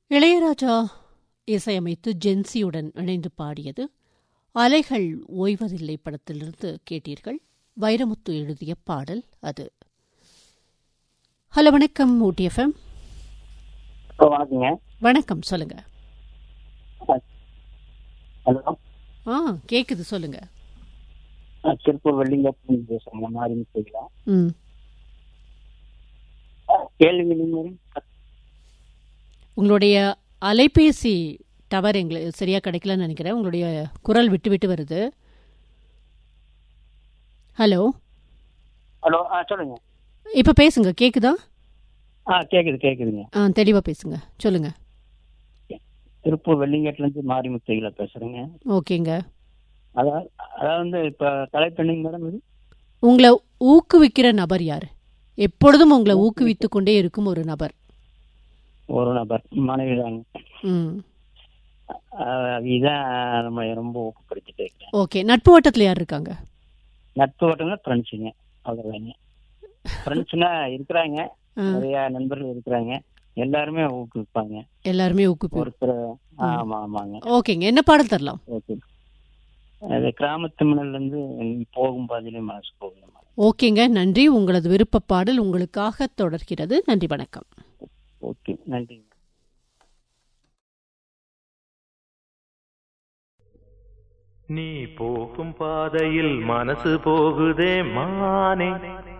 இளையராஜா இசையமைத்து ஜென்சியுடன் இணைந்து பாடியது அலைகள் ஓய்வதில்லை படத்திலிருந்து கேட்டீர்கள் வைரமுத்து எழுதிய பாடல் அது ஹலோ வணக்கம் ஊட்டி எஃப்எம் ஹலோ வணக்கங்க வணக்கம் சொல்லுங்க ஹலோ ஆ கேக்குது சொல்லுங்க நான் திருப்பூர் வெள்ளிங்கப்பம் பேசுறேங்க மாதிரி செய்யலாம் ம் கேள்வி நீங்க உங்களுடைய அலைபேசி டவர் எங்களுக்கு சரியா கிடைக்கலன்னு நினைக்கிறேன் உங்களுடைய குரல் விட்டு விட்டு வருது ஹலோ ஹலோ ஆ சொல்லுங்க இப்போ பேசுங்க கேக்குதா ஆ கேக்குது கேக்குதுங்க ஆ தெளிவா பேசுங்க சொல்லுங்க திருப்பூர் வெள்ளிங்கட்டுல இருந்து மாரிமுத்தையில பேசுறேங்க ஓகேங்க அதாவது அதாவது வந்து இப்ப தலைப்பெண்ணுங்க மேடம் இது உங்களை ஊக்குவிக்கிற நபர் யாரு எப்பொழுதும் உங்களை ஊக்குவித்துக் கொண்டே இருக்கும் ஒரு நபர் ஒரு நபர் மனைவி தாங்க ம் இதான் நம்ம ரொம்ப ஊக்கப்படுத்திட்டு இருக்கேன் ஓகே நட்பு வட்டத்தில் யார் இருக்காங்க நட்பு வட்டம்னா ஃப்ரெண்ட்ஸுங்க அவ்வளோதாங்க ஃப்ரெண்ட்ஸ்னா இருக்கிறாங்க ஆ, நிறைய நண்பர்கள் இருக்கிறாங்க எல்லாருமே ஊக்குவிப்பாங்க எல்லாருமே ஊக்குவிப்பு ஒருத்தர் ஆமா ஆமாங்க ஓகேங்க என்ன பாடல் தரலாம் ஓகே அது கிராமத்து மணல்ல இருந்து போகும் பாதையிலே மனசு போகும் ஓகேங்க நன்றி உங்களது விருப்ப பாடல் உங்களுக்காக தொடர்கிறது நன்றி வணக்கம் ஓகே நன்றி நீ போகும் பாதையில் மனசு போகுதே மானே